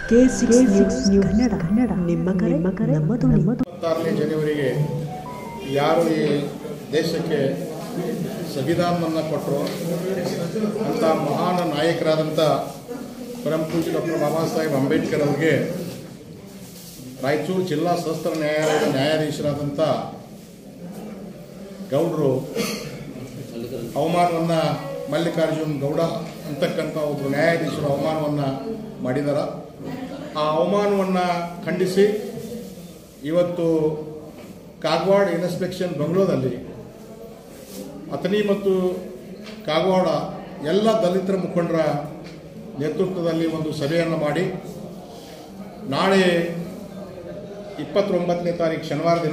K six news Kannada Kannada ನಿಮ್ಮ ಕರೆ ನಿಮ್ಮ ಕರೆ ನಮ್ಮದು ನಮ್ಮದು ಇಪ್ಪತ್ತಾರನೇ ಜನವರಿಗೆ ಯಾರು ಈ ದೇಶಕ್ಕೆ ಸಂವಿಧಾನವನ್ನು ಕೊಟ್ಟರು ಅಂಥ ಮಹಾನ್ ನಾಯಕರಾದಂಥ ಪರಮ ಪೂಜ್ಯ ಡಾಕ್ಟರ್ ಬಾಬಾ ಸಾಹೇಬ್ ಅಂಬೇಡ್ಕರ್ ಅವರಿಗೆ ರಾಯಚೂರು ಜಿಲ್ಲಾ ಸಹಸ್ತ್ರ ನ್ಯಾಯಾಲಯದ ನ್ಯಾಯಾಧೀಶರಾದಂಥ ಗೌಡರು ಅವಮಾನವನ್ನು ಮಲ್ಲಿಕಾರ್ಜುನ್ ಗೌಡ ಅಂತಕ್ಕಂಥ ಒಬ್ಬರು ನ್ಯಾಯಾಧೀಶರು ಅವಮಾನವನ್ನು ಮಾಡಿದಾರ ಆ ಅವಮಾನವನ್ನು ಖಂಡಿಸಿ ಇವತ್ತು ಕಾಗವಾಡ ಇನ್ಸ್ಪೆಕ್ಷನ್ ಬೆಂಗಳೂರಲ್ಲಿ ಅಥಣಿ ಮತ್ತು ಕಾಗವಾಡ ಎಲ್ಲ ದಲಿತರ ಮುಖಂಡರ ನೇತೃತ್ವದಲ್ಲಿ ಒಂದು ಸಭೆಯನ್ನು ಮಾಡಿ ನಾಳೆ ಇಪ್ಪತ್ತೊಂಬತ್ತನೇ ತಾರೀಕು ಶನಿವಾರ ದಿನ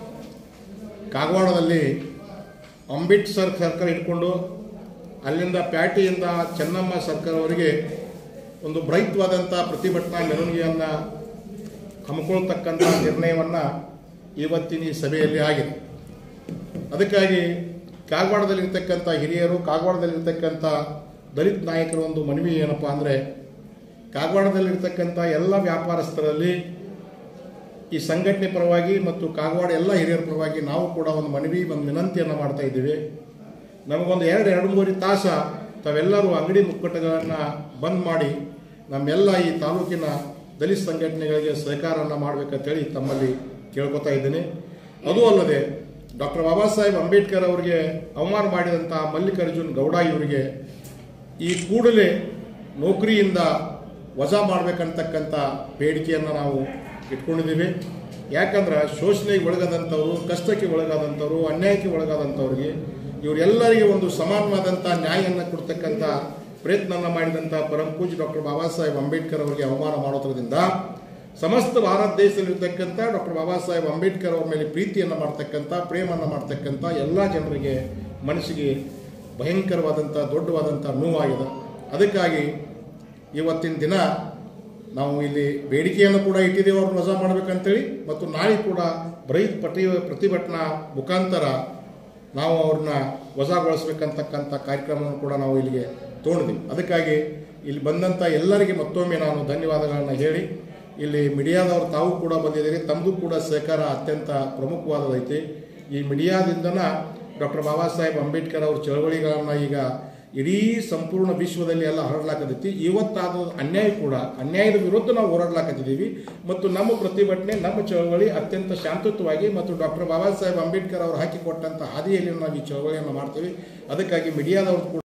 ಕಾಗವಾಡದಲ್ಲಿ ಅಂಬೇಡ್ಕರ್ ಸರ್ಕಲ್ ಇಟ್ಕೊಂಡು ಅಲ್ಲಿಂದ ಪ್ಯಾಟಿಯಿಂದ ಚೆನ್ನಮ್ಮ ಸರ್ಕಲ್ ಅವರಿಗೆ ಒಂದು ಬೃಹತ್ವಾದಂಥ ಪ್ರತಿಭಟನಾ ಮೆರವಣಿಗೆಯನ್ನು ಹಮ್ಮಿಕೊಳ್ತಕ್ಕಂಥ ನಿರ್ಣಯವನ್ನು ಇವತ್ತಿನ ಈ ಸಭೆಯಲ್ಲಿ ಆಗಿದೆ ಅದಕ್ಕಾಗಿ ಕಾಗವಾಡದಲ್ಲಿರ್ತಕ್ಕಂಥ ಹಿರಿಯರು ಕಾಗವಾಡದಲ್ಲಿರ್ತಕ್ಕಂಥ ದಲಿತ ನಾಯಕರ ಒಂದು ಮನವಿ ಏನಪ್ಪ ಅಂದರೆ ಕಾಗವಾಡದಲ್ಲಿರ್ತಕ್ಕಂಥ ಎಲ್ಲ ವ್ಯಾಪಾರಸ್ಥರಲ್ಲಿ ಈ ಸಂಘಟನೆ ಪರವಾಗಿ ಮತ್ತು ಕಾಗವಾಡ ಎಲ್ಲ ಹಿರಿಯರ ಪರವಾಗಿ ನಾವು ಕೂಡ ಒಂದು ಮನವಿ ಒಂದು ವಿನಂತಿಯನ್ನು ಮಾಡ್ತಾ ಇದ್ದೀವಿ ನಮಗೊಂದು ಎರಡು ಎರಡು ಮೂರು ತಾಸ ತಾವೆಲ್ಲರೂ ಅಂಗಡಿ ಮುಕ್ಕಟ್ಟುಗಳನ್ನು ಬಂದ್ ಮಾಡಿ ನಮ್ಮೆಲ್ಲ ಈ ತಾಲೂಕಿನ ದಲಿತ ಸಂಘಟನೆಗಳಿಗೆ ಸಹಕಾರವನ್ನು ಮಾಡಬೇಕಂತೇಳಿ ತಮ್ಮಲ್ಲಿ ಕೇಳ್ಕೊತಾ ಇದ್ದೀನಿ ಅದೂ ಅಲ್ಲದೆ ಡಾಕ್ಟರ್ ಬಾಬಾ ಸಾಹೇಬ್ ಅಂಬೇಡ್ಕರ್ ಅವರಿಗೆ ಅವಮಾನ ಮಾಡಿದಂಥ ಮಲ್ಲಿಕಾರ್ಜುನ್ ಗೌಡ ಇವರಿಗೆ ಈ ಕೂಡಲೇ ನೌಕರಿಯಿಂದ ವಜಾ ಮಾಡಬೇಕಂತಕ್ಕಂಥ ಬೇಡಿಕೆಯನ್ನು ನಾವು ಇಟ್ಕೊಂಡಿದ್ದೀವಿ ಯಾಕಂದ್ರೆ ಶೋಷಣೆಗೆ ಒಳಗಾದಂಥವ್ರು ಕಷ್ಟಕ್ಕೆ ಒಳಗಾದಂಥವ್ರು ಅನ್ಯಾಯಕ್ಕೆ ಒಳಗಾದಂಥವ್ರಿಗೆ ಇವರೆಲ್ಲರಿಗೆ ಒಂದು ಸಮಾನವಾದಂಥ ನ್ಯಾಯವನ್ನು ಕೊಡ್ತಕ್ಕಂಥ ಪ್ರಯತ್ನವನ್ನು ಮಾಡಿದಂಥ ಪರಮ ಪೂಜ್ಯ ಡಾಕ್ಟರ್ ಬಾಬಾ ಸಾಹೇಬ್ ಅಂಬೇಡ್ಕರ್ ಅವರಿಗೆ ಅವಮಾನ ಮಾಡೋದ್ರಿಂದ ಸಮಸ್ತ ಭಾರತ ದೇಶದಲ್ಲಿರ್ತಕ್ಕಂಥ ಡಾಕ್ಟರ್ ಬಾಬಾ ಸಾಹೇಬ್ ಅಂಬೇಡ್ಕರ್ ಅವರ ಮೇಲೆ ಪ್ರೀತಿಯನ್ನು ಮಾಡ್ತಕ್ಕಂಥ ಪ್ರೇಮವನ್ನು ಮಾಡ್ತಕ್ಕಂಥ ಎಲ್ಲ ಜನರಿಗೆ ಮನಸ್ಸಿಗೆ ಭಯಂಕರವಾದಂಥ ದೊಡ್ಡವಾದಂಥ ನೋವಾಗಿದೆ ಅದಕ್ಕಾಗಿ ಇವತ್ತಿನ ದಿನ ನಾವು ಇಲ್ಲಿ ಬೇಡಿಕೆಯನ್ನು ಕೂಡ ಇಟ್ಟಿದ್ದೇವೆ ಅವ್ರನ್ನ ವಜಾ ಮಾಡಬೇಕಂತೇಳಿ ಮತ್ತು ನಾಳೆ ಕೂಡ ಬೃಹತ್ ಪ್ರತಿ ಪ್ರತಿಭಟನಾ ಮುಖಾಂತರ ನಾವು ಅವ್ರನ್ನ ವಜಾಗೊಳಿಸ್ಬೇಕಂತಕ್ಕಂಥ ಕಾರ್ಯಕ್ರಮವನ್ನು ಕೂಡ ನಾವು ಇಲ್ಲಿಗೆ ತೊಗೊಂಡಿದ್ದೀವಿ ಅದಕ್ಕಾಗಿ ಇಲ್ಲಿ ಬಂದಂಥ ಎಲ್ಲರಿಗೆ ಮತ್ತೊಮ್ಮೆ ನಾನು ಧನ್ಯವಾದಗಳನ್ನು ಹೇಳಿ ಇಲ್ಲಿ ಮೀಡಿಯಾದವರು ತಾವು ಕೂಡ ಬಂದಿದ್ದೀರಿ ತಮ್ಮದು ಕೂಡ ಸಹಕಾರ ಅತ್ಯಂತ ಪ್ರಮುಖವಾದದೈತಿ ಈ ಮೀಡಿಯಾದಿಂದನ ಡಾಕ್ಟರ್ ಬಾಬಾ ಸಾಹೇಬ್ ಅಂಬೇಡ್ಕರ್ ಅವ್ರ ಚಳವಳಿಗಳನ್ನು ಈಗ ಇಡೀ ಸಂಪೂರ್ಣ ವಿಶ್ವದಲ್ಲಿ ಎಲ್ಲ ಹರಡ್ಲಾಕತ್ತೈತಿ ಇವತ್ತಾದ ಅನ್ಯಾಯ ಕೂಡ ಅನ್ಯಾಯದ ವಿರುದ್ಧ ನಾವು ಹೋರಾಡ್ಲಾಕತ್ತಿದ್ದೀವಿ ಮತ್ತು ನಮ್ಮ ಪ್ರತಿಭಟನೆ ನಮ್ಮ ಚಳವಳಿ ಅತ್ಯಂತ ಶಾಂತಯುತವಾಗಿ ಮತ್ತು ಡಾಕ್ಟರ್ ಬಾಬಾ ಸಾಹೇಬ್ ಅಂಬೇಡ್ಕರ್ ಅವರು ಹಾಕಿಕೊಟ್ಟಂಥ ಹಾದಿಯಲ್ಲಿ ನಾವು ಈ ಚಳವಳಿಯನ್ನು ಮಾಡ್ತೀವಿ ಅದಕ್ಕಾಗಿ ಮೀಡಿಯಾದವರು ಕೂಡ